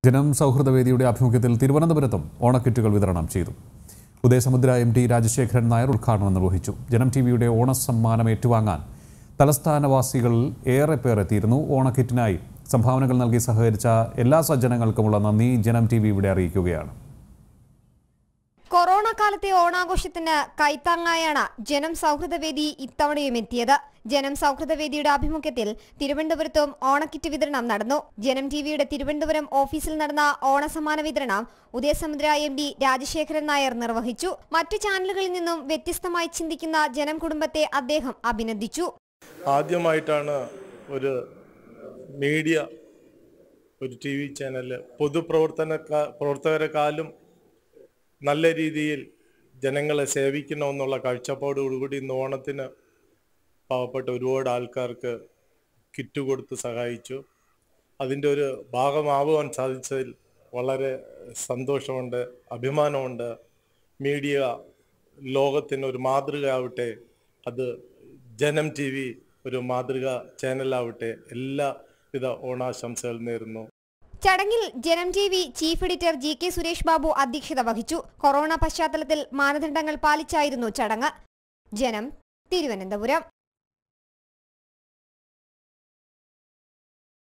ജനം സൗഹൃദവേദിയുടെ ആഭിമുഖ്യത്തിൽ തിരുവനന്തപുരത്തും ഓണക്കിറ്റുകൾ വിതരണം ചെയ്തു ഉദയസമുദ്ര എം ടി രാജശേഖരൻ നായർ ഉദ്ഘാടനം നിർവഹിച്ചു ജനം ടി വിയുടെ ഓണസമ്മാനം ഏറ്റുവാങ്ങാൻ തലസ്ഥാനവാസികളിൽ ഏറെ പേർ എത്തിയിരുന്നു ഓണക്കിറ്റിനായി സംഭാവനകൾ നൽകി സഹകരിച്ച എല്ലാ സജ്ജനങ്ങൾക്കുമുള്ള നന്ദി ജനം ടി വി ഇവിടെ അറിയിക്കുകയാണ് കൊറോണ കാലത്തെ ഓണാഘോഷത്തിന് കൈത്താങ്ങായാണ് ജനം സൗഹൃദവേദി ഇത്തവണയും എത്തിയത് ജനം സൗഹൃദവേദിയുടെ ആഭിമുഖ്യത്തിൽ തിരുവനന്തപുരത്തും ഓണക്കിറ്റ് വിതരണം നടന്നു ജനം ടിവിയുടെ തിരുവനന്തപുരം ഓഫീസിൽ നടന്ന ഓണസമ്മാന വിതരണം ഉദയസമുദ്ര എം ഡി രാജശേഖരൻ നായർ നിർവഹിച്ചു മറ്റു ചാനലുകളിൽ നിന്നും വ്യത്യസ്തമായി ചിന്തിക്കുന്ന ജനം കുടുംബത്തെ അദ്ദേഹം അഭിനന്ദിച്ചു ആദ്യമായിട്ടാണ് ഒരു മീഡിയ ഒരു ടി വി ചാനല് പൊതുപ്രവർത്തന പ്രവർത്തകരെക്കാളും നല്ല രീതിയിൽ ജനങ്ങളെ സേവിക്കണമെന്നുള്ള കാഴ്ചപ്പാടോടുകൂടി ഇന്ന് ഓണത്തിന് പാവപ്പെട്ട ഒരുപാട് ആൾക്കാർക്ക് കിറ്റ് കൊടുത്ത് സഹായിച്ചു അതിൻ്റെ ഒരു ഭാഗമാവുവാൻ സാധിച്ചതിൽ വളരെ സന്തോഷമുണ്ട് അഭിമാനമുണ്ട് മീഡിയ ലോകത്തിന് ഒരു മാതൃകയാവട്ടെ അത് ജനം ടി വി ഒരു മാതൃക ചാനലാവട്ടെ എല്ലാവിധ ഓണാശംസകൾ നേരുന്നു ചടങ്ങിൽ Janam T V chief editor G K Suresh Babu അധ്യക്ഷത വഹിച്ചു കൊറോണ പശ്ചാത്തലത്തിൽ മാനദണ്ഡങ്ങൾ പാലിച്ചായിരുന്നു ചടങ്ങ് ജനം തിരുവനന്തപുരം